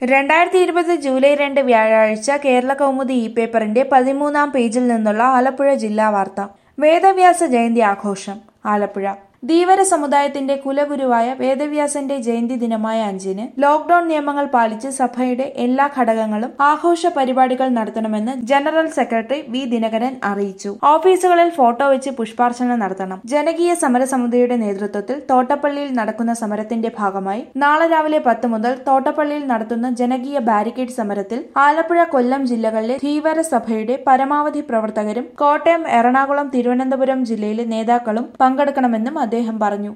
രണ്ടായിരത്തി ഇരുപത് ജൂലൈ രണ്ട് വ്യാഴാഴ്ച കേരള കൗമുദി ഇ പേപ്പറിന്റെ പതിമൂന്നാം പേജിൽ നിന്നുള്ള ആലപ്പുഴ ജില്ലാ വാർത്ത വേദവ്യാസ ജയന്തി ആഘോഷം ആലപ്പുഴ ധീവര സമുദായത്തിന്റെ കുലഗുരുവായ വേദവ്യാസന്റെ ജയന്തി ദിനമായ അഞ്ചിന് ലോക്ഡൌൺ നിയമങ്ങൾ പാലിച്ച് സഭയുടെ എല്ലാ ഘടകങ്ങളും ആഘോഷ പരിപാടികൾ നടത്തണമെന്ന് ജനറൽ സെക്രട്ടറി വി ദിനകരൻ അറിയിച്ചു ഓഫീസുകളിൽ ഫോട്ടോ വെച്ച് പുഷ്പാർച്ചന നടത്തണം ജനകീയ സമരസമിതിയുടെ നേതൃത്വത്തിൽ തോട്ടപ്പള്ളിയിൽ നടക്കുന്ന സമരത്തിന്റെ ഭാഗമായി നാളെ രാവിലെ പത്ത് മുതൽ തോട്ടപ്പള്ളിയിൽ നടത്തുന്ന ജനകീയ ബാരിക്കേഡ് സമരത്തിൽ ആലപ്പുഴ കൊല്ലം ജില്ലകളിലെ ധീവര സഭയുടെ പരമാവധി പ്രവർത്തകരും കോട്ടയം എറണാകുളം തിരുവനന്തപുരം ജില്ലയിലെ നേതാക്കളും പങ്കെടുക്കണമെന്നും അദ്ദേഹം പറഞ്ഞു